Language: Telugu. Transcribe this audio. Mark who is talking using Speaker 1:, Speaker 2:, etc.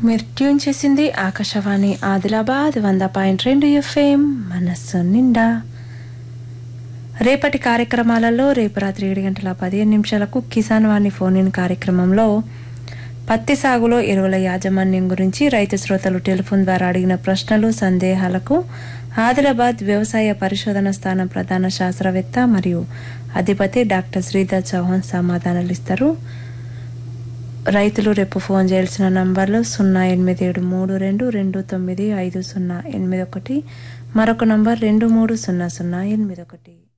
Speaker 1: మీరు ట్యూన్ చేసింది ఆకాశవాణి ఆదిలాబాద్ వంద పాయింట్ రెండు ఎఫ్ఎం మనస్సు నిండా రేపటి కార్యక్రమాలలో రేపు రాత్రి ఏడు గంటల పదిహేను నిమిషాలకు కిసాన్ వాణి ఫోన్ ఇన్ కార్యక్రమంలో పత్తి సాగులో ఎరువుల యాజమాన్యం గురించి రైతు శ్రోతలు టెలిఫోన్ ద్వారా అడిగిన ప్రశ్నలు సందేహాలకు ఆదిలాబాద్ వ్యవసాయ పరిశోధన స్థానం ప్రధాన శాస్త్రవేత్త మరియు అధిపతి డాక్టర్ శ్రీధర్ చౌహాన్ సమాధానాలు ఇస్తారు రైతులు రేపు ఫోన్ చేయాల్సిన నంబర్లు సున్నా ఎనిమిది ఏడు మూడు రెండు రెండు తొమ్మిది ఐదు సున్నా ఎనిమిది ఒకటి మరొక నంబర్ రెండు మూడు సున్నా సున్నా ఎనిమిది ఒకటి